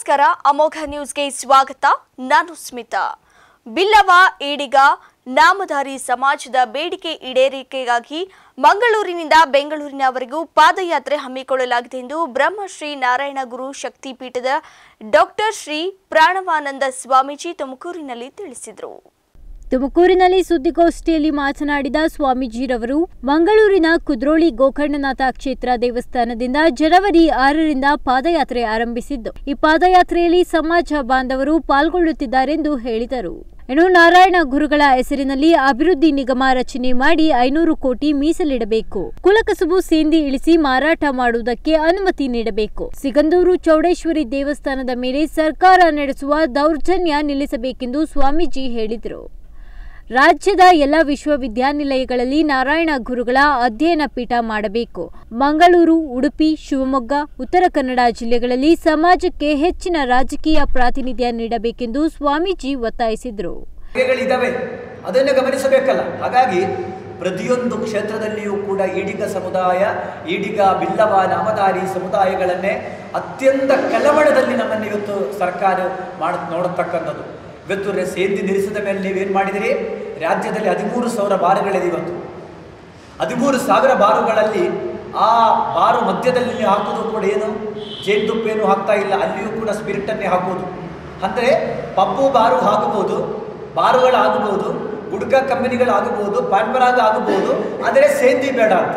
ನಮಸ್ಕಾರ ಅಮೋಘ ನ್ಯೂಸ್ಗೆ ಸ್ವಾಗತ ನಾನು ಸ್ಮಿತಾ ಬಿಲ್ಲವ ಈಡಿಗ ನಾಮಧಾರಿ ಸಮಾಜದ ಬೇಡಿಕೆ ಈಡೇರಿಕೆಗಾಗಿ ಮಂಗಳೂರಿನಿಂದ ಬೆಂಗಳೂರಿನವರೆಗೂ ಪಾದಯಾತ್ರೆ ಹಮ್ಮಿಕೊಳ್ಳಲಾಗಿದೆ ಎಂದು ಬ್ರಹ್ಮಶ್ರೀ ನಾರಾಯಣ ಗುರು ಶಕ್ತಿಪೀಠದ ಡಾಕ್ಟರ್ ಶ್ರೀ ಪ್ರಾಣವಾನಂದ ಸ್ವಾಮೀಜಿ ತುಮಕೂರಿನಲ್ಲಿ ತಿಳಿಸಿದರು ತುಮಕೂರಿನಲ್ಲಿ ಸುದ್ದಿಗೋಷ್ಠಿಯಲ್ಲಿ ಮಾತನಾಡಿದ ಸ್ವಾಮೀಜಿರವರು ಮಂಗಳೂರಿನ ಕುದ್ರೋಳಿ ಗೋಕರ್ಣನಾಥ ಕ್ಷೇತ್ರ ದೇವಸ್ಥಾನದಿಂದ ಜನವರಿ ಆರರಿಂದ ಪಾದಯಾತ್ರೆ ಆರಂಭಿಸಿದ್ದು ಈ ಪಾದಯಾತ್ರೆಯಲ್ಲಿ ಸಮಾಜ ಬಾಂಧವರು ಪಾಲ್ಗೊಳ್ಳುತ್ತಿದ್ದಾರೆಂದು ಹೇಳಿದರು ಇನ್ನು ನಾರಾಯಣ ಗುರುಗಳ ಹೆಸರಿನಲ್ಲಿ ಅಭಿವೃದ್ಧಿ ನಿಗಮ ರಚನೆ ಮಾಡಿ ಐನೂರು ಕೋಟಿ ಮೀಸಲಿಡಬೇಕು ಕುಲಕಸುಬು ಸೇಂದಿ ಇಳಿಸಿ ಮಾರಾಟ ಮಾಡುವುದಕ್ಕೆ ಅನುಮತಿ ನೀಡಬೇಕು ಸಿಗಂದೂರು ಚೌಡೇಶ್ವರಿ ದೇವಸ್ಥಾನದ ಮೇಲೆ ಸರ್ಕಾರ ನಡೆಸುವ ದೌರ್ಜನ್ಯ ನಿಲ್ಲಿಸಬೇಕೆಂದು ಸ್ವಾಮೀಜಿ ಹೇಳಿದರು ರಾಜ್ಯದ ಎಲ್ಲ ವಿಶ್ವವಿದ್ಯಾನಿಲಯಗಳಲ್ಲಿ ನಾರಾಯಣ ಗುರುಗಳ ಅಧ್ಯಯನ ಪೀಠ ಮಾಡಬೇಕು ಮಂಗಳೂರು ಉಡುಪಿ ಶಿವಮೊಗ್ಗ ಉತ್ತರ ಕನ್ನಡ ಜಿಲ್ಲೆಗಳಲ್ಲಿ ಸಮಾಜಕ್ಕೆ ಹೆಚ್ಚಿನ ರಾಜಕೀಯ ಪ್ರಾತಿನಿಧ್ಯ ನೀಡಬೇಕೆಂದು ಸ್ವಾಮೀಜಿ ಒತ್ತಾಯಿಸಿದರು ಗಳಿದ್ದಾವೆ ಅದನ್ನು ಗಮನಿಸಬೇಕಲ್ಲ ಹಾಗಾಗಿ ಪ್ರತಿಯೊಂದು ಕ್ಷೇತ್ರದಲ್ಲಿಯೂ ಕೂಡ ಈಡಿಗ ಸಮುದಾಯ ಈಡಿಗ ಬಿಲ್ಲವ ನಾಮಧಾರಿ ಸಮುದಾಯಗಳನ್ನೇ ಅತ್ಯಂತ ಕಳವಳದಲ್ಲಿ ನಮ್ಮನ್ನು ಇವತ್ತು ಸರ್ಕಾರ ಮಾಡ ನೋಡತಕ್ಕಂಥದ್ದು ಇವತ್ತು ರೆ- ಸೇಂದಿ ನಿಲ್ಲಿಸಿದ ಮೇಲೆ ನೀವೇನು ಮಾಡಿದಿರಿ ರಾಜ್ಯದಲ್ಲಿ ಹದಿಮೂರು ಸಾವಿರ ಬಾರುಗಳಿದೆ ಇವತ್ತು ಹದಿಮೂರು ಸಾವಿರ ಬಾರುಗಳಲ್ಲಿ ಆ ಬಾರು ಮಧ್ಯದಲ್ಲಿ ಹಾಕೋದು ಕೂಡ ಏನು ಜೇನುತುಪ್ಪ ಏನು ಹಾಕ್ತಾ ಇಲ್ಲ ಅಲ್ಲಿಯೂ ಕೂಡ ಸ್ಪಿರಿಟನ್ನೇ ಹಾಕೋದು ಅಂದರೆ ಪಬ್ಬು ಬಾರು ಆಗಬಹುದು ಬಾರುಗಳಾಗಬಹುದು ಗುಡ್ಕ ಕಂಪನಿಗಳಾಗಬಹುದು ಪಾನ್ಪರಾಗ ಆಗಬಹುದು ಆದರೆ ಸೇಂದಿ ಬೇಡ ಅಂತ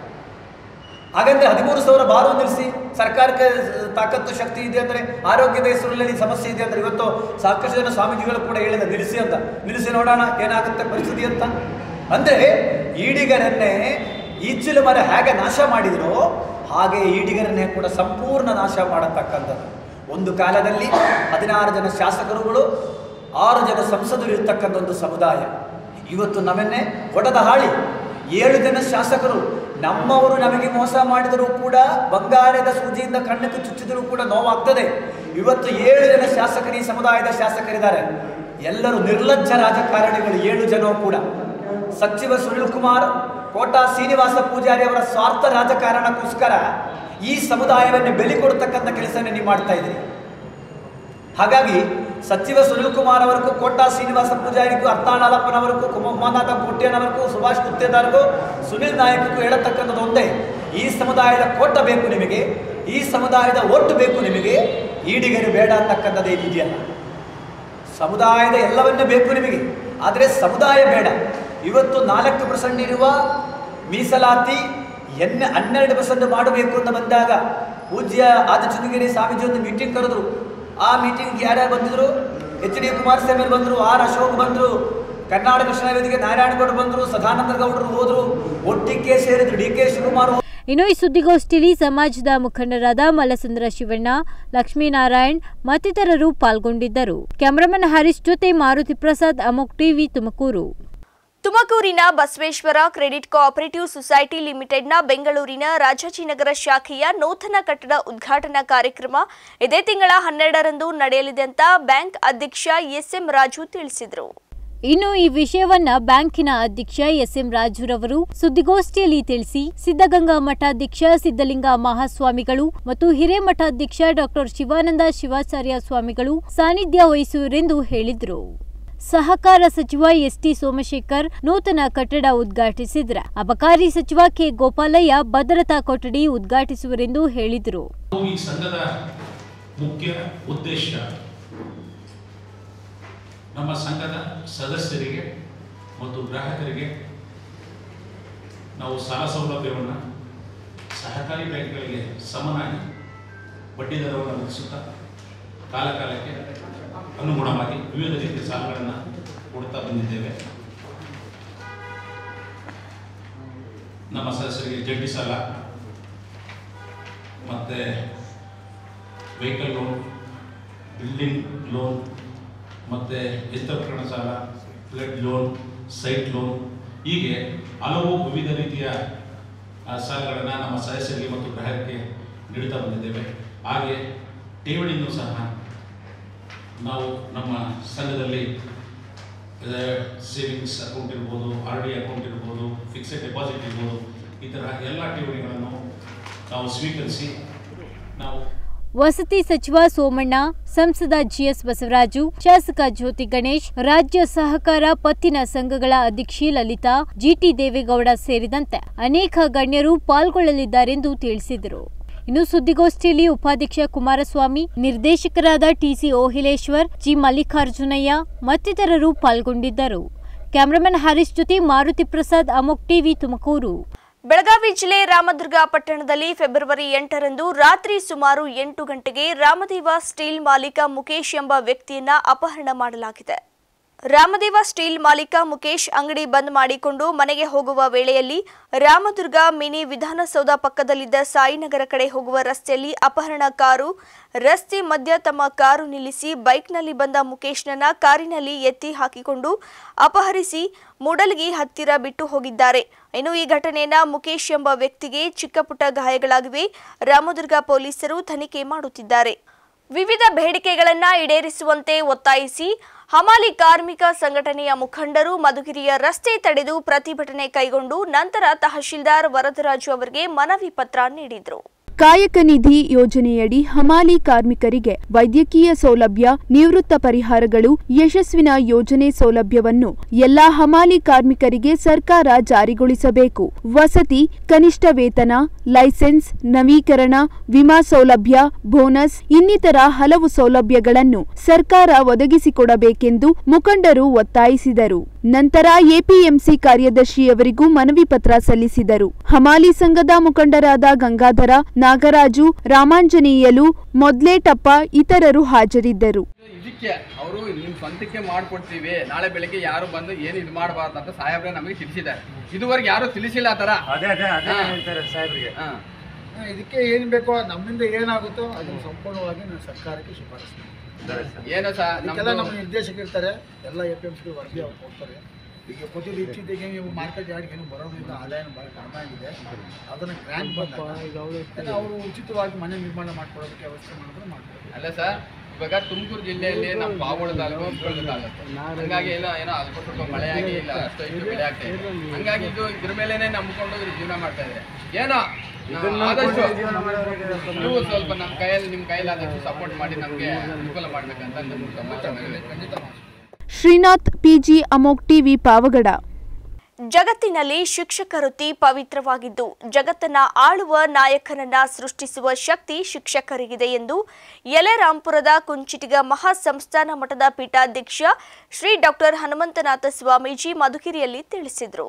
ಹಾಗಂದ್ರೆ ಹದಿಮೂರು ಸಾವಿರ ಬಾರು ನಿಲ್ಲಿಸಿ ಸರ್ಕಾರಕ್ಕೆ ತಾಕತ್ತು ಶಕ್ತಿ ಇದೆ ಅಂದರೆ ಆರೋಗ್ಯದ ಹೆಸರಲ್ಲಿ ಸಮಸ್ಯೆ ಇದೆ ಅಂದರೆ ಇವತ್ತು ಸಾಕಷ್ಟು ಜನ ಸ್ವಾಮೀಜಿಗಳು ಕೂಡ ಹೇಳಿದ ನಿಲ್ಲಿಸಿ ಅಂತ ನಿಲ್ಲಿಸಿ ನೋಡೋಣ ಏನಾಗುತ್ತೆ ಪರಿಸ್ಥಿತಿ ಅಂತ ಅಂದರೆ ಈಡಿಗರನ್ನೇ ಈಚಿಲು ಮರ ಹೇಗೆ ನಾಶ ಮಾಡಿದರೋ ಹಾಗೆ ಈಡಿಗರನ್ನೇ ಕೂಡ ಸಂಪೂರ್ಣ ನಾಶ ಮಾಡತಕ್ಕಂಥದ್ದು ಒಂದು ಕಾಲದಲ್ಲಿ ಹದಿನಾರು ಜನ ಶಾಸಕರುಗಳು ಆರು ಜನ ಸಂಸದರು ಇರ್ತಕ್ಕಂಥ ಒಂದು ಸಮುದಾಯ ಇವತ್ತು ನಮ್ಮನ್ನೇ ಹೊಡೆದ ಹಾಳಿ ಏಳು ಜನ ಶಾಸಕರು ನಮ್ಮವರು ನಮಗೆ ಮೋಸ ಮಾಡಿದರೂ ಕೂಡ ಬಂಗಾರದ ಸೂಜಿಯಿಂದ ಕಣ್ಣಕ್ಕೆ ಚುಚ್ಚಿದರೂ ಕೂಡ ನೋವಾಗ್ತದೆ ಇವತ್ತು ಏಳು ಜನ ಶಾಸಕರು ಈ ಸಮುದಾಯದ ಶಾಸಕರಿದ್ದಾರೆ ಎಲ್ಲರೂ ನಿರ್ಲಜ್ಜ ರಾಜಕಾರಣಿಗಳು ಏಳು ಜನ ಕೂಡ ಸಚಿವ ಸುನಿಲ್ ಕುಮಾರ್ ಕೋಟಾ ಶ್ರೀನಿವಾಸ ಪೂಜಾರಿ ಅವರ ಸ್ವಾರ್ಥ ರಾಜಕಾರಣಕ್ಕೋಸ್ಕರ ಈ ಸಮುದಾಯವನ್ನು ಬೆಲೆ ಕೊಡ್ತಕ್ಕಂಥ ಕೆಲಸವನ್ನು ನೀವು ಮಾಡ್ತಾ ಇದ್ದೀರಿ ಹಾಗಾಗಿ ಸಚಿವ ಸುನಿಲ್ ಕುಮಾರ್ ಅವರಿಗೂ ಕೋಟಾ ಶ್ರೀನಿವಾಸ ಪೂಜಾರಿಗೂ ಅರ್ಥಾಳಪ್ಪನವರಿಗೂ ಕುಮಾರನಾಥ ಕೋಟ್ಯನವರಿಗೂ ಸುಭಾಷ್ ಗುತ್ತೇದಾರ್ಗೂ ಸುನಿಲ್ ನಾಯಕಕ್ಕೂ ಹೇಳತಕ್ಕಂಥದ್ದು ಒಂದೇ ಈ ಸಮುದಾಯದ ಕೋಟ ಬೇಕು ನಿಮಗೆ ಈ ಸಮುದಾಯದ ಒಟ್ಟು ಬೇಕು ನಿಮಗೆ ಈಡಿಗರು ಬೇಡ ಅಂತಕ್ಕಂಥದ್ದು ಏನಿದೆಯಲ್ಲ ಸಮುದಾಯದ ಎಲ್ಲವನ್ನೂ ಬೇಕು ನಿಮಗೆ ಆದರೆ ಸಮುದಾಯ ಬೇಡ ಇವತ್ತು ನಾಲ್ಕು ಪರ್ಸೆಂಟ್ ಇರುವ ಮೀಸಲಾತಿ ಎನ್ನ ಹನ್ನೆರಡು ಪರ್ಸೆಂಟ್ ಮಾಡಬೇಕು ಅಂತ ಬಂದಾಗ ಪೂಜ್ಯ ಆದಿಚುಂದಗಿರಿ ಸ್ವಾಮೀಜಿ ಒಂದು ಮೀಟಿಂಗ್ ಕರೆದ್ರು ಆ ಮೀಟಿಂಗ್ ಯಾರ್ಯಾರು ಬಂದಿದ್ರು ಎಚ್ ಡಿ ಕುಮಾರಸ್ವಾಮಿ ಅವ್ರು ಬಂದರು ಆರ್ ಅಶೋಕ್ ಬಂದರು ಕರ್ನಾಟಕ ರಕ್ಷಣಾ ವೇದಿಕೆ ನಾರಾಯಣಗೌಡ ಬಂದರು ಸದಾನಂದ ಗೌಡರು ಹೋದರು ಒಟ್ಟಿಗೆ ಸೇರಿದ್ರು ಡಿ ಕೆ ಶಿವಕುಮಾರ್ ಇನ್ನು ಈ ಸುದ್ದಿಗೋಷ್ಠಿಯಲ್ಲಿ ಸಮಾಜದ ಮುಖಂಡರಾದ ಮಲ್ಲಸುಂದರ ಶಿವಣ್ಣ ಲಕ್ಷ್ಮೀನಾರಾಯಣ್ ಮತ್ತಿತರರು ಪಾಲ್ಗೊಂಡಿದ್ದರು ಕ್ಯಾಮರಾಮನ್ ಹರೀಶ್ ಜೊತೆ ಮಾರುತಿ ಪ್ರಸಾದ್ ಅಮೋಕ್ ಟಿವಿ ತುಮಕೂರು ತುಮಕೂರಿನ ಬಸವೇಶ್ವರ ಕ್ರೆಡಿಟ್ ಕೋಆಪರೇಟಿವ್ ಸೊಸೈಟಿ ಲಿಮಿಟೆಡ್ನ ಬೆಂಗಳೂರಿನ ರಾಜಾಜಿನಗರ ಶಾಖೆಯ ನೂತನ ಕಟ್ಟಡ ಉದ್ಘಾಟನಾ ಕಾರ್ಯಕ್ರಮ ಇದೇ ತಿಂಗಳ ಹನ್ನೆರಡರಂದು ನಡೆಯಲಿದೆ ಅಂತ ಬ್ಯಾಂಕ್ ಅಧ್ಯಕ್ಷ ಎಸ್ಎಂ ರಾಜು ತಿಳಿಸಿದರು ಇನ್ನು ಈ ವಿಷಯವನ್ನ ಬ್ಯಾಂಕಿನ ಅಧ್ಯಕ್ಷ ಎಸ್ಎಂ ರಾಜುರವರು ಸುದ್ದಿಗೋಷ್ಠಿಯಲ್ಲಿ ತಿಳಿಸಿ ಸಿದ್ಧಗಂಗಾ ಮಠಾಧ್ಯಕ್ಷ ಸಿದ್ಧಲಿಂಗ ಮಹಾಸ್ವಾಮಿಗಳು ಮತ್ತು ಹಿರೇಮಠಾಧ್ಯಕ್ಷ ಡಾಕ್ಟರ್ ಶಿವಾನಂದ ಶಿವಾಚಾರ್ಯ ಸ್ವಾಮಿಗಳು ಸಾನ್ನಿಧ್ಯ ವಹಿಸುವರೆಂದು ಹೇಳಿದರು ಸಹಕಾರ ಸಚಿವ ಎಸ್ಟಿ ಸೋಮಶೇಖರ್ ನೂತನ ಕಟ್ಟಡ ಉದ್ಘಾಟಿಸಿದ್ರ ಅಬಕಾರಿ ಸಚಿವ ಕೆ ಗೋಪಾಲಯ್ಯ ಭದ್ರತಾ ಕೊಠಡಿ ಉದ್ಘಾಟಿಸುವರೆಂದು ಹೇಳಿದರು ಈ ಸಂಘದ ಮುಖ್ಯ ಉದ್ದೇಶ ನಮ್ಮ ಸಂಘದ ಸದಸ್ಯರಿಗೆ ಮತ್ತು ಗ್ರಾಹಕರಿಗೆ ನಾವು ಸಾಲ ಸೌಲಭ್ಯವನ್ನು ಸಹಕಾರಿ ಬ್ಯಾಂಕ್ಗಳಿಗೆ ಸಮನಾಗಿ ಬಡ್ಡಿ ದರವನ್ನು ವಿಧಿಸುತ್ತಾ ಕಾಲ ಕಾಲಕ್ಕೆ ಅನುಗುಣವಾಗಿ ವಿವಿಧ ರೀತಿಯ ಸಾಲಗಳನ್ನು ಕೊಡ್ತಾ ಬಂದಿದ್ದೇವೆ ನಮ್ಮ ಸದಸ್ಯರಿಗೆ ಜಡ್ಡಿ ಸಾಲ ಮತ್ತು ವೆಹಿಕಲ್ ಲೋನ್ ಬಿಲ್ಡಿಂಗ್ ಲೋನ್ ಮತ್ತು ಯಂತ್ರೋಪಕರಣ ಸಾಲ ಫ್ಲಡ್ ಲೋನ್ ಸೈಟ್ ಲೋನ್ ಹೀಗೆ ಹಲವು ವಿವಿಧ ರೀತಿಯ ಆ, ಸಾಲಗಳನ್ನು ನಮ್ಮ ಸದಸ್ಯರಿಗೆ ಮತ್ತು ಗ್ರಾಹಕರಿಗೆ ನೀಡುತ್ತಾ ಬಂದಿದ್ದೇವೆ ಹಾಗೆ ಠೇವಣಿಯನ್ನು ಸಹ ನಾವು ನಮ್ಮ ಸಂಘದಲ್ಲಿ ಸೇವಿಂಗ್ಸ್ ಅಕೌಂಟ್ ಇರ್ಬೋದು ಆರ್ ಡಿ ಅಕೌಂಟ್ ಇರ್ಬೋದು ಫಿಕ್ಸೆಡ್ ಡೆಪಾಸಿಟ್ ಇರ್ಬೋದು ಈ ಥರ ಎಲ್ಲ ಠೇವಣಿಗಳನ್ನು ನಾವು ಸ್ವೀಕರಿಸಿ ನಾವು ವಸತಿ ಸಚಿವ ಸೋಮಣ್ಣ ಸಂಸದ ಜಿಎಸ್ ಬಸವರಾಜು ಶಾಸಕ ಜ್ಯೋತಿ ಗಣೇಶ್ ರಾಜ್ಯ ಸಹಕಾರ ಪತ್ತಿನ ಸಂಘಗಳ ಅಧ್ಯಕ್ಷೆ ಲಲಿತಾ ಜಿಟಿ ದೇವೇಗೌಡ ಸೇರಿದಂತೆ ಅನೇಕ ಗಣ್ಯರು ಪಾಲ್ಗೊಳ್ಳಲಿದ್ದಾರೆಂದು ತಿಳಿಸಿದರು ಇನ್ನು ಸುದ್ದಿಗೋಷ್ಠಿಯಲ್ಲಿ ಉಪಾಧ್ಯಕ್ಷ ಕುಮಾರಸ್ವಾಮಿ ನಿರ್ದೇಶಕರಾದ ಟಿಸಿ ಓಹಿಲೇಶ್ವರ್ ಜಿ ಮಲ್ಲಿಕಾರ್ಜುನಯ್ಯ ಮತ್ತಿತರರು ಪಾಲ್ಗೊಂಡಿದ್ದರು ಕ್ಯಾಮರಾಮನ್ ಹರೀಶ್ ಜೊತೆ ಮಾರುತಿ ಪ್ರಸಾದ್ ಅಮೋಕ್ ಟಿವಿ ತುಮಕೂರು ಬೆಳಗಾವಿ ಜಿಲ್ಲೆ ರಾಮದುರ್ಗ ಪಟ್ಟಣದಲ್ಲಿ ಫೆಬ್ರವರಿ ಎಂಟರಂದು ರಾತ್ರಿ ಸುಮಾರು ಎಂಟು ಗಂಟೆಗೆ ರಾಮದೇವ ಸ್ಟೀಲ್ ಮಾಲೀಕ ಮುಖೇಶ್ ಎಂಬ ವ್ಯಕ್ತಿಯನ್ನ ಅಪಹರಣ ಮಾಡಲಾಗಿದೆ ರಾಮದೇವ ಸ್ಟೀಲ್ ಮಾಲೀಕ ಮುಖೇಶ್ ಅಂಗಡಿ ಬಂದ್ ಮಾಡಿಕೊಂಡು ಮನೆಗೆ ಹೋಗುವ ವೇಳೆಯಲ್ಲಿ ರಾಮದುರ್ಗ ಮಿನಿ ವಿಧಾನಸೌಧ ಪಕ್ಕದಲ್ಲಿದ್ದ ಸಾಯಿನಗರ ಕಡೆ ಹೋಗುವ ರಸ್ತೆಯಲ್ಲಿ ಅಪಹರಣ ಕಾರು ರಸ್ತೆ ಮಧ್ಯ ತಮ್ಮ ಕಾರು ನಿಲ್ಲಿಸಿ ಬೈಕ್ನಲ್ಲಿ ಬಂದ ಮುಖೇಶ್ನನ್ನ ಕಾರಿನಲ್ಲಿ ಎತ್ತಿ ಹಾಕಿಕೊಂಡು ಅಪಹರಿಸಿ ಮೂಡಲ್ಗಿ ಹತ್ತಿರ ಬಿಟ್ಟು ಹೋಗಿದ್ದಾರೆ ಇನ್ನು ಈ ಘಟನೆಯನ್ನ ಮುಖೇಶ್ ಎಂಬ ವ್ಯಕ್ತಿಗೆ ಚಿಕ್ಕಪುಟ್ಟ ಗಾಯಗಳಾಗಿವೆ ರಾಮದುರ್ಗ ಪೊಲೀಸರು ತನಿಖೆ ಮಾಡುತ್ತಿದ್ದಾರೆ ವಿವಿಧ ಬೇಡಿಕೆಗಳನ್ನ ಈಡೇರಿಸುವಂತೆ ಒತ್ತಾಯಿಸಿ ಹಮಾಲಿ ಕಾರ್ಮಿಕ ಸಂಘಟನೆಯ ಮುಖಂಡರು ಮಧುಗಿರಿಯ ರಸ್ತೆ ತಡೆದು ಪ್ರತಿಭಟನೆ ಕೈಗೊಂಡು ನಂತರ ತಹಶೀಲ್ದಾರ್ ವರದರಾಜು ಅವರಿಗೆ ಮನವಿ ಪತ್ರ ನೀಡಿದರು ಕಾಯಕ ನಿಧಿ ಯೋಜನೆಯಡಿ ಹಮಾಲಿ ಕಾರ್ಮಿಕರಿಗೆ ವೈದ್ಯಕೀಯ ಸೌಲಭ್ಯ ನಿವೃತ್ತ ಪರಿಹಾರಗಳು ಯಶಸ್ವಿನ ಯೋಜನೆ ಸೌಲಭ್ಯವನ್ನು ಎಲ್ಲಾ ಹಮಾಲಿ ಕಾರ್ಮಿಕರಿಗೆ ಸರ್ಕಾರ ಜಾರಿಗೊಳಿಸಬೇಕು ವಸತಿ ಕನಿಷ್ಠ ವೇತನ ಲೈಸೆನ್ಸ್ ನವೀಕರಣ ವಿಮಾ ಸೌಲಭ್ಯ ಬೋನಸ್ ಇನ್ನಿತರ ಹಲವು ಸೌಲಭ್ಯಗಳನ್ನು ಸರ್ಕಾರ ಒದಗಿಸಿಕೊಡಬೇಕೆಂದು ಮುಖಂಡರು ಒತ್ತಾಯಿಸಿದರು ನಂತರ ಎಪಿಎಂಸಿ ಕಾರ್ಯದರ್ಶಿಯವರಿಗೂ ಮನವಿ ಪತ್ರ ಸಲ್ಲಿಸಿದರು ಹಮಾಲಿ ಸಂಘದ ಮುಖಂಡರಾದ ಗಂಗಾಧರ ನಾಗರಾಜು ರಾಮಾಂಜನೇಯಲು ಮೊದ್ಲೇಟಪ್ಪ ಇತರರು ಹಾಜರಿದ್ದರು ಇದಕ್ಕೆ ಅವರು ನಿಮ್ಮ ಸ್ವಂತಕ್ಕೆ ಮಾಡ್ಕೊಡ್ತೀವಿ ನಾಳೆ ಬೆಳಿಗ್ಗೆ ಯಾರು ಬಂದು ಏನು ಇದು ಮಾಡಬಾರ್ದು ಅಂತ ಸಾಹೇಬ್ರೆ ನಮಗೆ ತಿಳಿಸಿದ್ದಾರೆ ಇದುವರೆಗೆ ಯಾರು ತಿಳಿಸಿಲ್ಲ ಆ ಥರ ಅದೇ ಅದೇ ಅದೇ ಹಾ. ಹೇಳ್ತಾರೆ ಸಾಹೇಬ್ರಿಗೆ ಹಾ. ಇದಕ್ಕೆ ಏನು ಬೇಕೋ ನಮ್ಮಿಂದ ಏನಾಗುತ್ತೋ ಅದನ್ನು ಸಂಪೂರ್ಣವಾಗಿ ನಾನು ಸರ್ಕಾರಕ್ಕೆ ಶಿಫಾರಸ್ತೀನಿ ಏನು ಸಹ ಇದಕ್ಕೆಲ್ಲ ನಮ್ಮ ನಮ್ದು ನಿರ್ದೇಶಕರು ಇರ್ತಾರೆ ಎಲ್ಲ ಎ ಪಿ ಎಮ್ ಸಿ ವರದಿ ಅವ್ರು ಕೊಡ್ತಾರೆ ಈಗ ಕೊಟ್ಟಿದ್ದು ಇತ್ತೀಚೆಗೆ ನೀವು ಮಾರ್ಕೆಟ್ ಯಾರ್ಡ್ ಏನು ಬರೋದ್ರಿಂದ ಆದಾಯ ಭಾಳ ಕಡಿಮೆ ಆಗಿದೆ ಅದನ್ನು ಗ್ರ್ಯಾಂಡ್ ಬಂದಾಗ ಅವರು ಉಚಿತವಾಗಿ ಮನೆ ನಿರ್ಮಾಣ ಮಾಡ್ಕೊಡೋದಕ್ಕೆ ವ್ಯವಸ್ಥೆ ಮಾಡಿದ್ರೆ ಮಾಡ್ಕೊಡ್ತಾರೆ ಅಲ್ಲ ಸರ್ ಇವಾಗ ತುಮಕೂರು ಜಿಲ್ಲೆಯಲ್ಲಿ ನಮ್ಮ ಪಾವಗಡ ತಾಲೂಕು ಉಪ್ಪಳದ ತಾಲೂಕು ಹಂಗಾಗಿ ಏನೋ ಏನೋ ಅಲ್ಪ ಸ್ವಲ್ಪ ಮಳೆ ಆಗಿ ಇಲ್ಲ ಅಷ್ಟು ಇಷ್ಟು ಬೆಳೆ ಆಗ್ತಾ ಇದೆ ಹಂಗಾಗಿ ಇದು ಇದ್ರ ಮೇಲೇನೆ ನಂಬ್ಕೊಂಡು ಇವ್ರು ಜೀವನ ಮಾಡ್ತಾ ಇದ್ದಾರೆ ಏನೋ ನಾವು ಆದಷ್ಟು ನೀವು ಸ್ವಲ್ಪ ನಮ್ಮ ಕೈಯಲ್ಲಿ ನಿಮ್ಮ ಕೈಯಲ್ಲಿ ಆದಷ್ಟು ಸಪೋರ್ಟ್ ಮಾಡಿ ನಮಗೆ ಅನುಕೂಲ ಮಾಡ್ಬೇಕಂತ ನಮ್ಮ ಸಮಾಜ ಖಂಡಿತ ಮಾಡ್ತೀನಿ. Srinath PG Amok TV Pavagada ಜಗತ್ತಿನಲ್ಲಿ ಶಿಕ್ಷಕ ವೃತ್ತಿ ಪವಿತ್ರವಾಗಿದ್ದು ಜಗತ್ತನ್ನ ಆಳುವ ನಾಯಕನನ್ನ ಸೃಷ್ಟಿಸುವ ಶಕ್ತಿ ಶಿಕ್ಷಕರಿಗಿದೆ ಎಂದು ಯಲೆರಾಂಪುರದ ಕುಂಚಿಟಿಗ ಮಹಾಸಂಸ್ಥಾನ ಮಠದ ಪೀಠಾಧ್ಯಕ್ಷ ಶ್ರೀ ಡಾಕ್ಟರ್ ಹನುಮಂತನಾಥ ಸ್ವಾಮೀಜಿ ಮಧುಗಿರಿಯಲ್ಲಿ ತಿಳಿಸಿದರು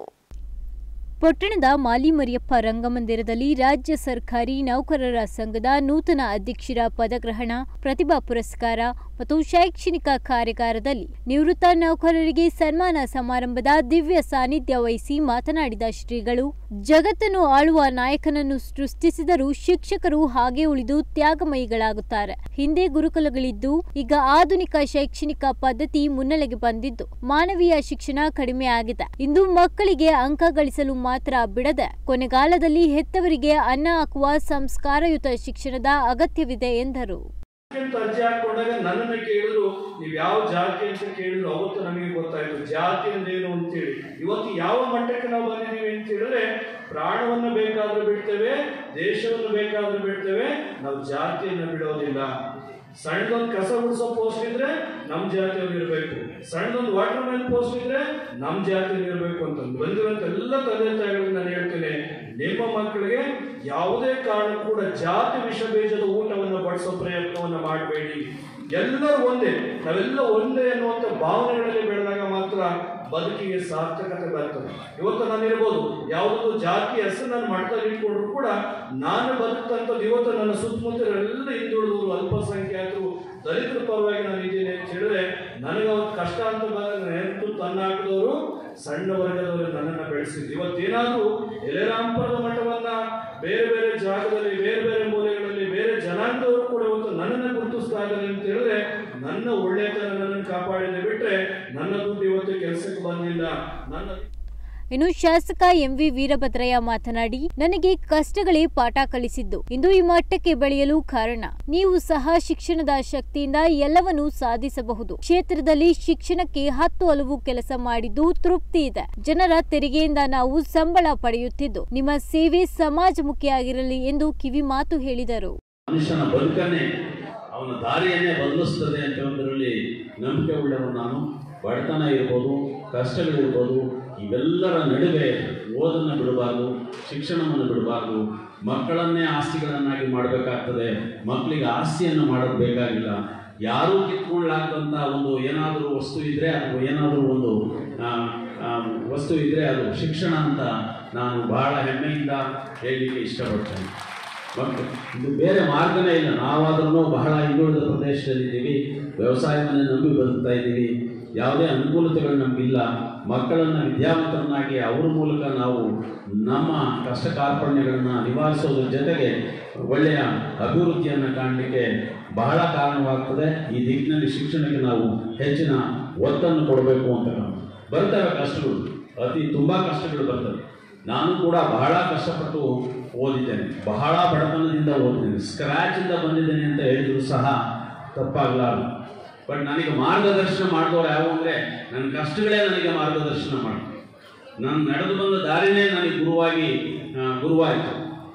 ಪಟ್ಟಣದ ಮಾಲಿಮರಿಯಪ್ಪ ರಂಗಮಂದಿರದಲ್ಲಿ ರಾಜ್ಯ ಸರ್ಕಾರಿ ನೌಕರರ ಸಂಘದ ನೂತನ ಅಧ್ಯಕ್ಷರ ಪದಗ್ರಹಣ ಪ್ರತಿಭಾ ಪುರಸ್ಕಾರ ಮತ್ತು ಶೈಕ್ಷಣಿಕ ಕಾರ್ಯಾಗಾರದಲ್ಲಿ ನಿವೃತ್ತ ನೌಕರರಿಗೆ ಸನ್ಮಾನ ಸಮಾರಂಭದ ದಿವ್ಯ ಸಾನ್ನಿಧ್ಯ ವಹಿಸಿ ಮಾತನಾಡಿದ ಶ್ರೀಗಳು ಜಗತ್ತನ್ನು ಆಳುವ ನಾಯಕನನ್ನು ಸೃಷ್ಟಿಸಿದರೂ ಶಿಕ್ಷಕರು ಹಾಗೆ ಉಳಿದು ತ್ಯಾಗಮಯಿಗಳಾಗುತ್ತಾರೆ ಹಿಂದೆ ಗುರುಕುಲಗಳಿದ್ದು ಈಗ ಆಧುನಿಕ ಶೈಕ್ಷಣಿಕ ಪದ್ಧತಿ ಮುನ್ನೆಲೆಗೆ ಬಂದಿದ್ದು ಮಾನವೀಯ ಶಿಕ್ಷಣ ಕಡಿಮೆ ಆಗಿದೆ ಇಂದು ಮಕ್ಕಳಿಗೆ ಅಂಕ ಗಳಿಸಲು ಮಾತ್ರ ಬಿಡದೆ ಕೊನೆಗಾಲದಲ್ಲಿ ಹೆತ್ತವರಿಗೆ ಅನ್ನ ಹಾಕುವ ಸಂಸ್ಕಾರಯುತ ಶಿಕ್ಷಣದ ಅಗತ್ಯವಿದೆ ಎಂದರು ಅಂತ ಅರ್ಜಿ ಹಾಕೊಂಡಾಗ ನನ್ನನ್ನು ಕೇಳಿದ್ರು ನೀವು ಯಾವ ಜಾತಿ ಅಂತ ಕೇಳಿದ್ರು ಅವತ್ತು ನಮಗೆ ಗೊತ್ತಾಯ್ತು ಜಾತಿ ಅಂದೇನು ಅಂತೇಳಿ ಇವತ್ತು ಯಾವ ಮಟ್ಟಕ್ಕೆ ನಾವು ಬಂದಿದ್ದೀವಿ ಅಂತ ಹೇಳಿದ್ರೆ ಪ್ರಾಣವನ್ನು ಬೇಕಾದ್ರೂ ಬಿಡ್ತೇವೆ ದೇಶವನ್ನು ಬೇಕಾದ್ರೂ ಬಿಡ್ತೇವೆ ನಾವು ಜಾತಿಯನ್ನು ಬಿಡೋದಿಲ್ಲ ಸಣ್ಣದೊಂದು ಕಸ ಗುಡಿಸೋ ಪೋಸ್ಟ್ ಇದ್ರೆ ನಮ್ಮ ಜಾತಿಯವ್ರು ಇರಬೇಕು ಸಣ್ಣದೊಂದು ವಾಟರ್ ಮ್ಯಾನ್ ಪೋಸ್ಟ್ ಇದ್ರೆ ನಮ್ಮ ಜಾತಿಯವ್ರು ಇರಬೇಕು ಅಂತ ಬಂದಿರುವಂತ ಎಲ್ಲ ತಂದೆ ತಾಯಿಗಳಿಗೆ ನಾನು ಹೇಳ್ತೇನೆ ನಿಮ್ಮ ಮಕ್ಕಳಿಗೆ ಯಾವುದೇ ಕಾರಣ ಕೂಡ ಜಾತಿ ವಿಷ ಬೀಜದ ಊಟವನ್ನು ಬಡಿಸೋ ಪ್ರಯತ್ನವನ್ನು ಮಾಡಬೇಡಿ ಎಲ್ಲರೂ ಒಂದೇ ನಾವೆಲ್ಲ ಒಂದೇ ಅನ್ನುವಂಥ ಭಾವನೆಗಳಲ್ಲಿ ಬೆಳೆದಾಗ ಮಾತ್ರ ಬದುಕಿಗೆ ಸಾರ್ಥಕತೆ ಬರ್ತದೆ ಇವತ್ತು ನಾನು ಇರ್ಬೋದು ಯಾವುದೊಂದು ಜಾತಿ ಹೆಸರು ನಾನು ಮಟ್ಟದಲ್ಲಿ ಇಟ್ಕೊಂಡ್ರು ಕೂಡ ನಾನು ಬದುಕಂಥದ್ದು ಇವತ್ತು ನನ್ನ ಸುತ್ತಮುತ್ತ ಎಲ್ಲ ಹಿಂದುಳಿದವರು ಅಲ್ಪಸಂಖ್ಯಾತರು ದಲಿತರ ಪರವಾಗಿ ನಾನು ಇದ್ದೀನಿ ಅಂತ ಹೇಳಿದ್ರೆ ನನಗೆ ಅವತ್ತು ಕಷ್ಟ ಅಂತ ಬಂದಾಗ ನೆನಪು ತನ್ನ ಹಾಕಿದವರು ಸಣ್ಣ ವರ್ಗದವರು ನನ್ನನ್ನು ಬೆಳೆಸಿದ್ರು ಇವತ್ತೇನಾದ್ರೂ ಎಲೆರಾಂಪುರದ ಮಠವನ್ನ ಬೇರೆ ಬೇರೆ ಜಾಗದಲ್ಲಿ ಬೇರೆ ಬೇರೆ ಮೂಲೆಗಳಲ್ಲಿ ಬೇರೆ ಜನಾಂಗದವರು ಕೂಡ ಇವತ್ತು ನನ್ನನ್ನು ಗುರುತಿಸ್ತಾ ಇದ್ದಾರೆ ಅಂತ ಹೇಳಿದ್ರೆ ನನ್ನ ಒಳ್ಳೆತನ ನನ್ನನ್ನು ಕಾಪಾಡಿದೆ ಬಿಟ್ರೆ ನನ್ನ ದುಡ್ಡು ಇವತ್ತು ಕೆಲಸಕ್ಕೆ ಬಂದಿಲ್ಲ ನನ್ನ ಇನ್ನು ಶಾಸಕ ಎಂವಿ ವೀರಭದ್ರಯ್ಯ ಮಾತನಾಡಿ ನನಗೆ ಕಷ್ಟಗಳೇ ಪಾಠ ಕಲಿಸಿದ್ದು ಇಂದು ಈ ಮಟ್ಟಕ್ಕೆ ಬೆಳೆಯಲು ಕಾರಣ ನೀವು ಸಹ ಶಿಕ್ಷಣದ ಶಕ್ತಿಯಿಂದ ಎಲ್ಲವನ್ನೂ ಸಾಧಿಸಬಹುದು ಕ್ಷೇತ್ರದಲ್ಲಿ ಶಿಕ್ಷಣಕ್ಕೆ ಹತ್ತು ಹಲವು ಕೆಲಸ ಮಾಡಿದ್ದು ತೃಪ್ತಿ ಇದೆ ಜನರ ತೆರಿಗೆಯಿಂದ ನಾವು ಸಂಬಳ ಪಡೆಯುತ್ತಿದ್ದು ನಿಮ್ಮ ಸೇವೆ ಸಮಾಜಮುಖಿಯಾಗಿರಲಿ ಎಂದು ಕಿವಿ ಮಾತು ಹೇಳಿದರು ಮನುಷ್ಯನ ಬದುಕನ್ನೇ ಅವನ ದಾರಿಯನ್ನೇ ಬದಲಿಸ್ತದೆ ಅಂತ ಹೇಳೋದ್ರಲ್ಲಿ ನಂಬಿಕೆ ಉಳ್ಳವನು ನಾನು ಬಡತನ ಇರ್ಬೋದು ಕಷ್ಟಗಳಿರ್ಬೋದು ಇವೆಲ್ಲರ ನಡುವೆ ಓದನ್ನು ಬಿಡಬಾರ್ದು ಶಿಕ್ಷಣವನ್ನು ಬಿಡಬಾರ್ದು ಮಕ್ಕಳನ್ನೇ ಆಸ್ತಿಗಳನ್ನಾಗಿ ಮಾಡಬೇಕಾಗ್ತದೆ ಮಕ್ಕಳಿಗೆ ಆಸ್ತಿಯನ್ನು ಮಾಡೋದು ಬೇಕಾಗಿಲ್ಲ ಯಾರೂ ಕಿತ್ಕೊಳ್ಳಾಗ್ದಂಥ ಒಂದು ಏನಾದರೂ ವಸ್ತು ಇದ್ದರೆ ಅಥವಾ ಏನಾದರೂ ಒಂದು ಆ, ಆ, ವಸ್ತು ಇದ್ದರೆ ಅದು ಶಿಕ್ಷಣ ಅಂತ ನಾನು ಬಹಳ ಹೆಮ್ಮೆಯಿಂದ ಹೇಳಲಿಕ್ಕೆ ಇಷ್ಟಪಡ್ತೇನೆ ಮತ್ತು ಇದು ಬೇರೆ ಮಾರ್ಗನೇ ಇಲ್ಲ ನಾವಾದ್ರೂ ಬಹಳ ಹಿಂದುಳಿದ ಪ್ರದೇಶದಲ್ಲಿದ್ದೀವಿ ವ್ಯವಸಾಯವನ್ನೇ ನಂಬಿ ಬದುಕ್ತಾ ಇದ್ದೀವಿ ಯಾವುದೇ ಅನುಕೂಲತೆಗಳು ನಮಗಿಲ್ಲ ಮಕ್ಕಳನ್ನು ವಿದ್ಯಾವಂತರನ್ನಾಗಿ ಅವ್ರ ಮೂಲಕ ನಾವು ನಮ್ಮ ಕಷ್ಟ ಕಾರ್ಪಣ್ಯಗಳನ್ನು ನಿವಾರಿಸೋದ್ರ ಜೊತೆಗೆ ಒಳ್ಳೆಯ ಅಭಿವೃದ್ಧಿಯನ್ನು ಕಾಣಲಿಕ್ಕೆ ಬಹಳ ಕಾರಣವಾಗ್ತದೆ ಈ ದಿಕ್ಕಿನಲ್ಲಿ ಶಿಕ್ಷಣಕ್ಕೆ ನಾವು ಹೆಚ್ಚಿನ ಒತ್ತನ್ನು ಕೊಡಬೇಕು ಅಂತ ನಾವು ಬರ್ತವೆ ಕಷ್ಟಗಳು ಅತಿ ತುಂಬ ಕಷ್ಟಗಳು ಬರ್ತವೆ ನಾನು ಕೂಡ ಬಹಳ ಕಷ್ಟಪಟ್ಟು ಓದಿದ್ದೇನೆ ಬಹಳ ಬಡತನದಿಂದ ಓದಿದ್ದೇನೆ ಸ್ಕ್ರ್ಯಾಚಿಂದ ಬಂದಿದ್ದೇನೆ ಅಂತ ಹೇಳಿದ್ರು ಸಹ ತಪ್ಪಾಗಲಾರದು ಬಟ್ ನನಗೆ ಮಾರ್ಗದರ್ಶನ ಮಾಡಿದವರು ಯಾವ ಅಂದರೆ ನನ್ನ ಕಷ್ಟಗಳೇ ನನಗೆ ಮಾರ್ಗದರ್ಶನ ಮಾಡಿ ನಾನು ನಡೆದು ಬಂದ ದಾರಿನೇ ನನಗೆ ಗುರುವಾಗಿ ಆ, ಗುರುವಾಯಿತು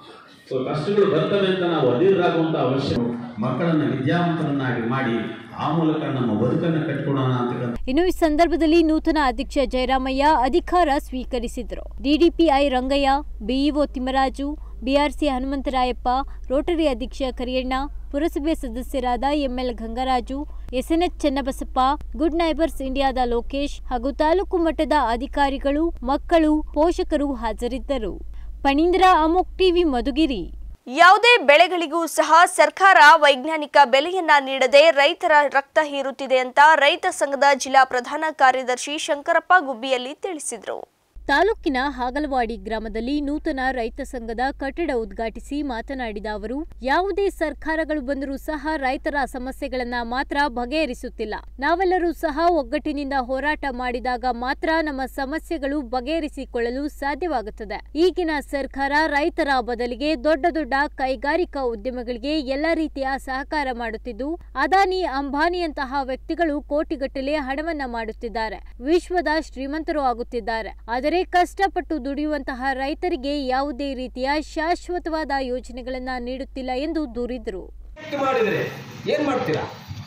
ಸೊ ಕಷ್ಟಗಳು ಬರ್ತವೆ ಅಂತ ನಾವು ಅಧೀರರಾಗುವಂಥ ಅವಶ್ಯ ಮಕ್ಕಳನ್ನು ವಿದ್ಯಾವಂತರನ್ನಾಗಿ ಮಾಡಿ ಆ ಮೂಲಕ ನಮ್ಮ ಬದುಕನ್ನು ಕಟ್ಕೊಡೋಣ ಅಂತಕ್ಕಂಥ ಇನ್ನು ಈ ಸಂದರ್ಭದಲ್ಲಿ ನೂತನ ಅಧ್ಯಕ್ಷ ಜಯರಾಮಯ್ಯ ಅಧಿಕಾರ ಸ್ವೀಕರಿಸಿದರು DDPI Rangaiah BEO Thimmaraju BRC Hanumantharayappa Rotary ಅಧ್ಯಕ್ಷ ಕರಿಯಣ್ಣ ಪುರಸಭೆ ಸದಸ್ಯರಾದ ML Gangaraju SNH Channabasappa good neighbours ಇಂಡಿಯಾದ ಲೋಕೇಶ್ ಹಾಗೂ ತಾಲೂಕು ಮಟ್ಟದ ಅಧಿಕಾರಿಗಳು ಮಕ್ಕಳು ಪೋಷಕರು ಹಾಜರಿದ್ದರು ಪಣೀಂದ್ರ ಅಮೋಕ್ ಟಿವಿ ಮಧುಗಿರಿ ಯಾವುದೇ ಬೆಳೆಗಳಿಗೂ ಸಹ ಸರ್ಕಾರ ವೈಜ್ಞಾನಿಕ ಬೆಲೆಯನ್ನ ನೀಡದೆ ರೈತರ ರಕ್ತ ಹೀರುತ್ತಿದೆ ಅಂತ ರೈತ ಸಂಘದ ಜಿಲ್ಲಾ ಪ್ರಧಾನ ಕಾರ್ಯದರ್ಶಿ ಶಂಕರಪ್ಪ ಗುಬ್ಬಿಯಲ್ಲಿ ತಿಳಿಸಿದರು ತಾಲೂಕಿನ ಹಾಗಲವಾಡಿ ಗ್ರಾಮದಲ್ಲಿ ನೂತನ ರೈತ ಸಂಘದ ಕಟ್ಟಡ ಉದ್ಘಾಟಿಸಿ ಮಾತನಾಡಿದ ಅವರು ಯಾವುದೇ ಸರ್ಕಾರಗಳು ಬಂದರೂ ಸಹ ರೈತರ ಸಮಸ್ಯೆಗಳನ್ನ ಮಾತ್ರ ಬಗೆಹರಿಸುತ್ತಿಲ್ಲ ನಾವೆಲ್ಲರೂ ಸಹ ಒಗ್ಗಟ್ಟಿನಿಂದ ಹೋರಾಟ ಮಾಡಿದಾಗ ಮಾತ್ರ ನಮ್ಮ ಸಮಸ್ಯೆಗಳು ಬಗೆಹರಿಸಿಕೊಳ್ಳಲು ಸಾಧ್ಯವಾಗುತ್ತದೆ ಈಗಿನ ಸರ್ಕಾರ ರೈತರ ಬದಲಿಗೆ ದೊಡ್ಡ ದೊಡ್ಡ ಕೈಗಾರಿಕಾ ಉದ್ಯಮಗಳಿಗೆ ಎಲ್ಲ ರೀತಿಯ ಸಹಕಾರ ಮಾಡುತ್ತಿದ್ದು ಅದಾನಿ ಅಂಬಾನಿಯಂತಹ ವ್ಯಕ್ತಿಗಳು ಕೋಟಿಗಟ್ಟಲೆ ಹಣವನ್ನ ಮಾಡುತ್ತಿದ್ದಾರೆ ವಿಶ್ವದ ಶ್ರೀಮಂತರು ಆಗುತ್ತಿದ್ದಾರೆ ಆದರೆ ಕಷ್ಟಪಟ್ಟು ದುಡಿಯುವಂತಹ ರೈತರಿಗೆ ಯಾವುದೇ ರೀತಿಯ ಶಾಶ್ವತವಾದ ಯೋಜನೆಗಳನ್ನ ನೀಡುತ್ತಿಲ್ಲ ಎಂದು ದೂರಿದರು ಬಿಟ್ಟು ಮಾಡಿದ್ರೆ ಏನು ಮಾಡ್ತೀರಾ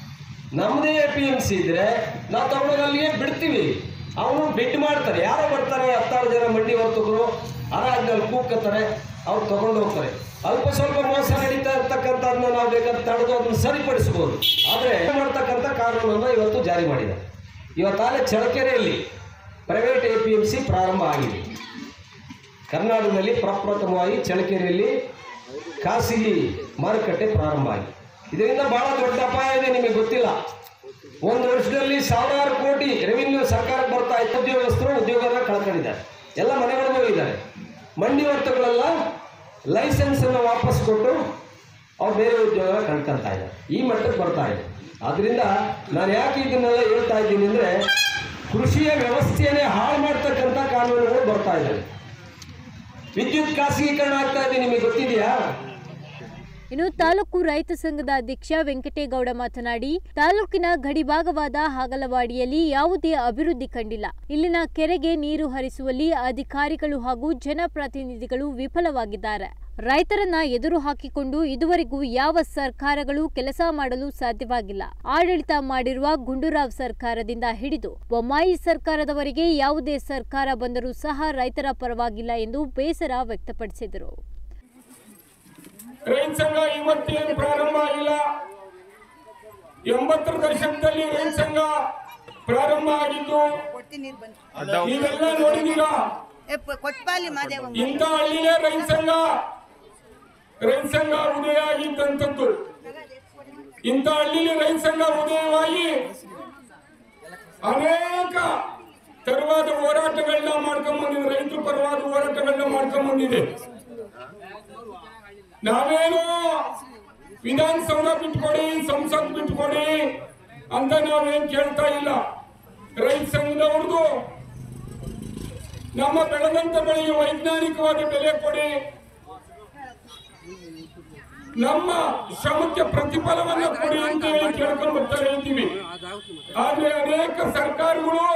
ನಮ್ಮದೇ ಎ ಪಿ ಎಮ್ ಸಿ ಇದ್ರೆ ನಾವು ತಗೊಂಡೋಗಿ ಅಲ್ಲಿಗೆ ಬಿಡ್ತೀವಿ ಅವನು ಬಿಡ್ ಮಾಡ್ತಾರೆ ಯಾರೋ ಬರ್ತಾರೆ ಹತ್ತಾರು ಜನ ಮಂಡಿ ವರ್ತಕರು ಹರಾಜ್ನಲ್ಲಿ ಕೂಗ್ತಾರೆ ಅವ್ರು ತಗೊಂಡು ಹೋಗ್ತಾರೆ ಅಲ್ಪ ಸ್ವಲ್ಪ ಮೋಸ ನಡೀತಾ ಇರ್ತಕ್ಕಂಥದ್ದನ್ನ ನಾವು ಬೇಕಾದ್ರೆ ತಡೆದು ಅದನ್ನು ಸರಿಪಡಿಸ್ಬೋದು ಆದರೆ ಮಾಡ್ತಕ್ಕಂಥ ಕಾನೂನನ್ನು ಇವತ್ತು ಜಾರಿ ಮಾಡಿದ್ದಾರೆ ಇವತ್ತಾಗಲೇ ಚಳಕೆರೆಯಲ್ಲಿ private A P M C ಪ್ರಾರಂಭ ಆಗಿದೆ ಕರ್ನಾಟಕದಲ್ಲಿ ಪ್ರಪ್ರಥಮವಾಗಿ ಚಳಕೆರೆಯಲ್ಲಿ ಖಾಸಗಿ ಮಾರುಕಟ್ಟೆ ಪ್ರಾರಂಭ ಆಗಿದೆ ಇದರಿಂದ ಬಹಳ ದೊಡ್ಡ ಅಪಾಯ ಇದೆ ನಿಮಗೆ ಗೊತ್ತಿಲ್ಲ ಒಂದು ವರ್ಷದಲ್ಲಿ ಸಾವಿರಾರು ಕೋಟಿ ರೆವಿನ್ಯೂ ಸರ್ಕಾರಕ್ಕೆ ಬರ್ತಾ ಇತ್ತು ಉದ್ಯೋಗಸ್ಥರು ಉದ್ಯೋಗನ ಕಳ್ಕೊಂಡಿದ್ದಾರೆ ಎಲ್ಲ ಮನೆಗಳಿಗೂ ಇದ್ದಾರೆ ಮಂಡಿ ವರ್ತಕಗಳೆಲ್ಲ ಲೈಸೆನ್ಸನ್ನು ವಾಪಸ್ ಕೊಟ್ಟು ಅವ್ರು ಬೇರೆ ಉದ್ಯೋಗ ಕಳ್ಕೊಳ್ತಾ ಇದ್ದಾರೆ ಈ ಮಟ್ಟಕ್ಕೆ ಬರ್ತಾ ಇದೆ ಆದ್ದರಿಂದ ನಾನು ಯಾಕೆ ಇದನ್ನೆಲ್ಲ ಹೇಳ್ತಾ ಇದ್ದೀನಿ ಅಂದರೆ ಕೃಷಿಯ ವ್ಯವಸ್ಥೆಯನ್ನೇ ಹಾಳು ಮಾಡ್ತಕ್ಕಂಥ ಕಾನೂನುಗಳು ಬರ್ತಾ ಇದ್ದಾವೆ ವಿದ್ಯುತ್ ಖಾಸಗೀಕರಣ ಆಗ್ತಾ ಇದೆ ನಿಮಗೆ ಗೊತ್ತಿದೆಯಾ ಇನ್ನು ತಾಲೂಕು ರೈತ ಸಂಘದ ಅಧ್ಯಕ್ಷ ವೆಂಕಟೇಗೌಡ ಮಾತನಾಡಿ ತಾಲೂಕಿನ ಗಡಿಭಾಗವಾದ ಹಾಗಲವಾಡಿಯಲ್ಲಿ ಯಾವುದೇ ಅಭಿವೃದ್ಧಿ ಕಂಡಿಲ್ಲ ಇಲ್ಲಿನ ಕೆರೆಗೆ ನೀರು ಹರಿಸುವಲ್ಲಿ ಅಧಿಕಾರಿಗಳು ಹಾಗೂ ಜನಪ್ರತಿನಿಧಿಗಳು ವಿಫಲವಾಗಿದ್ದಾರೆ ರೈತರನ್ನ ಎದುರು ಹಾಕಿಕೊಂಡು ಇದುವರೆಗೂ ಯಾವ ಸರ್ಕಾರಗಳು ಕೆಲಸ ಮಾಡಲು ಸಾಧ್ಯವಾಗಿಲ್ಲ ಆಡಳಿತ ಮಾಡಿರುವ ಗುಂಡೂರಾವ್ ಸರ್ಕಾರದಿಂದ ಹಿಡಿದು ಬೊಮ್ಮಾಯಿ ಸರ್ಕಾರದವರೆಗೆ ಯಾವುದೇ ಸರ್ಕಾರ ಬಂದರೂ ಸಹ ರೈತರ ಪರವಾಗಿಲ್ಲ ಎಂದು ಬೇಸರ ವ್ಯಕ್ತಪಡಿಸಿದರು ರೈತ ಸಂಘ ಇವತ್ತೇನು ಪ್ರಾರಂಭ ಆಗಿಲ್ಲ ಎಂಬತ್ತರ ದಶಕದಲ್ಲಿ ರೈತ ಸಂಘ ಪ್ರಾರಂಭ ಆಗಿದ್ದು ನೀವೆಲ್ಲ ನೋಡಿದೀರಾ ಕೊಟ್ಪಾಲಿ ಮಾದೇವ ಇಂಥ ಹಳ್ಳಿನೇ ರೈತ ಸಂಘ ರೈತ ಸಂಘ ಉದಯ ಆಗಿದ್ದಂಥದ್ದು ಇಂಥ ಹಳ್ಳಿಲಿ ರೈತ ಸಂಘ ಉದಯವಾಗಿ ಅನೇಕ ತರವಾದ ಹೋರಾಟಗಳನ್ನ ಮಾಡ್ಕೊಂಡ್ ಬಂದಿದೆ ರೈತರ ಪರವಾದ ಹೋರಾಟಗಳನ್ನ ಮಾಡ್ಕೊಂಡ್ ಬಂದಿದೆ ನಾವೇನು ವಿಧಾನಸೌಧ ಬಿಟ್ಕೊಡಿ ಸಂಸತ್ ಬಿಟ್ಕೊಡಿ ಅಂತ ನಾವೇನ್ ಕೇಳ್ತಾ ಇಲ್ಲ ರೈತ ಸಂಘದವ್ರದ್ದು ನಮ್ಮ ಬೆಳೆದಂತ ಬೆಳೆಗೆ ವೈಜ್ಞಾನಿಕವಾದ ಬೆಲೆ ಕೊಡಿ ನಮ್ಮ ಶ್ರಮಕ್ಕೆ ಪ್ರತಿಫಲವನ್ನ ಕೊಡಿ ಅಂತ ಹೇಳಿ ಕೇಳ್ಕೊಂಡು ಬರ್ತಾ ಇದ್ದೀವಿ ಆದ್ರೆ ಅನೇಕ ಸರ್ಕಾರಗಳು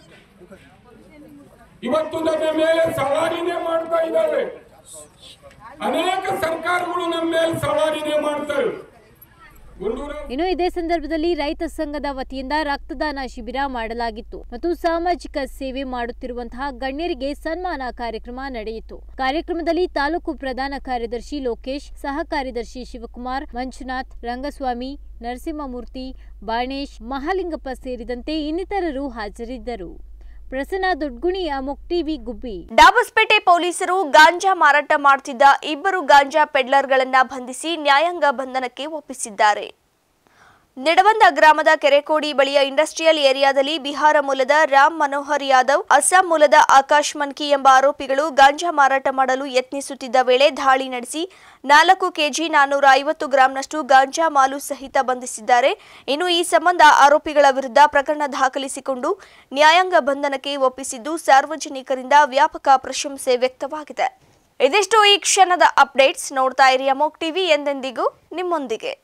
ಇವತ್ತು ನಮ್ಮ ಮೇಲೆ ಸವಾರಿನೇ ಮಾಡ್ತಾ ಇದ್ದಾವೆ ಅನೇಕ ಸರ್ಕಾರಗಳು ನಮ್ಮ ಮೇಲೆ ಸವಾರಿನೇ ಮಾಡ್ತಾರೆ ಗುಂಡೂರಾವ್ ಇನ್ನು ಇದೇ ಸಂದರ್ಭದಲ್ಲಿ ರೈತ ಸಂಘದ ವತಿಯಿಂದ ರಕ್ತದಾನ ಶಿಬಿರ ಮಾಡಲಾಗಿತ್ತು ಮತ್ತು ಸಾಮಾಜಿಕ ಸೇವೆ ಮಾಡುತ್ತಿರುವಂತಹ ಗಣ್ಯರಿಗೆ ಸನ್ಮಾನ ಕಾರ್ಯಕ್ರಮ ನಡೆಯಿತು ಕಾರ್ಯಕ್ರಮದಲ್ಲಿ ತಾಲೂಕು ಪ್ರಧಾನ ಕಾರ್ಯದರ್ಶಿ ಲೋಕೇಶ್ ಸಹ ಕಾರ್ಯದರ್ಶಿ ಶಿವಕುಮಾರ್ ಮಂಜುನಾಥ್ ರಂಗಸ್ವಾಮಿ ನರಸಿಂಹಮೂರ್ತಿ ಬಾಣೇಶ್ ಮಹಾಲಿಂಗಪ್ಪ ಸೇರಿದಂತೆ ಇನ್ನಿತರರು ಹಾಜರಿದ್ದರು ಪ್ರಸನ್ನ ದೊಡ್ಗುಣಿ ಅಮೋಕ್ ಟಿವಿ ಗುಬ್ಬಿ ಡಾಬಸ್ಪೇಟೆ ಪೊಲೀಸರು ಗಾಂಜಾ ಮಾರಾಟ ಮಾಡುತ್ತಿದ್ದ ಇಬ್ಬರು ಗಾಂಜಾ ಪೆಡ್ಲರ್ಗಳನ್ನ ಬಂಧಿಸಿ ನ್ಯಾಯಾಂಗ ಬಂಧನಕ್ಕೆ ಒಪ್ಪಿಸಿದ್ದಾರೆ ನಿಡವಂದ ಗ್ರಾಮದ ಕೆರೆಕೋಡಿ ಬಳಿಯ ಇಂಡಸ್ಟ್ರಿಯಲ್ ಏರಿಯಾದಲ್ಲಿ ಬಿಹಾರ ಮೂಲದ ರಾಮ್ ಮನೋಹರ್ ಯಾದವ್ ಅಸ್ಸಾಂ ಮೂಲದ ಆಕಾಶ್ ಮನ್ಕಿ ಎಂಬ ಆರೋಪಿಗಳು ಗಾಂಜಾ ಮಾರಾಟ ಮಾಡಲು ಯತ್ನಿಸುತ್ತಿದ್ದ ವೇಳೆ ದಾಳಿ ನಡೆಸಿ ನಾಲ್ಕು ಕೆಜಿ ನಾನ್ನೂರ ಐವತ್ತು ಗ್ರಾಂನಷ್ಟು ಗಾಂಜಾ ಮಾಲು ಸಹಿತ ಬಂಧಿಸಿದ್ದಾರೆ ಇನ್ನು ಈ ಸಂಬಂಧ ಆರೋಪಿಗಳ ವಿರುದ್ಧ ಪ್ರಕರಣ ದಾಖಲಿಸಿಕೊಂಡು ನ್ಯಾಯಾಂಗ ಬಂಧನಕ್ಕೆ ಒಪ್ಪಿಸಿದ್ದು ಸಾರ್ವಜನಿಕರಿಂದ ವ್ಯಾಪಕ ಪ್ರಶಂಸೆ ವ್ಯಕ್ತವಾಗಿದೆ ಇದಿಷ್ಟು ಈ ಕ್ಷಣದ ಅಪ್ಡೇಟ್ಸ್ ನೋಡ್ತಾ ಇರಿ ಅಮೋಕ್ ಟಿವಿ ಎಂದೆಂದಿಗೂ ನಿಮ್ಮೊಂದಿಗೆ